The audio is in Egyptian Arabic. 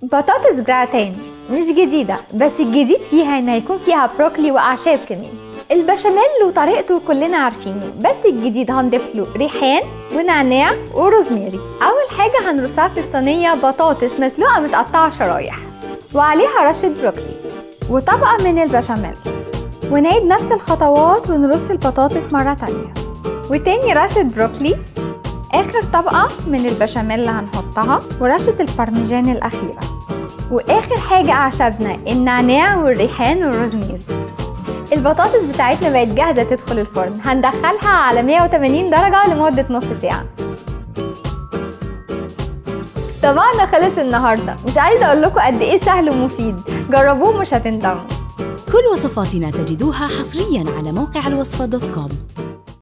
بطاطس جراتان مش جديدة بس الجديد فيها ان هيكون فيها بروكلي واعشاب كمان البشاميل وطريقته كلنا عارفينه بس الجديد هنضيف له ريحان ونعناع وروزماري اول حاجة هنرصها في الصينية بطاطس مسلوقة متقطعة شرايح وعليها رشة بروكلي وطبقة من البشاميل ونعيد نفس الخطوات ونرص البطاطس مرة تانية وتاني رشة بروكلي آخر طبقة من البشاميل اللي هنحطها ورشة البارميجان الأخيرة وآخر حاجة أعشابنا النعناع والريحان والروزميري البطاطس بتاعتنا بقت جاهزة تدخل الفرن هندخلها على 180 درجة لمدة نص ساعة طبعنا خلص النهاردة مش عايزة أقول لكم قد إيه سهل ومفيد جربوه مش هتندموا كل وصفاتنا تجدوها حصريا على موقع الوصفة دوت كوم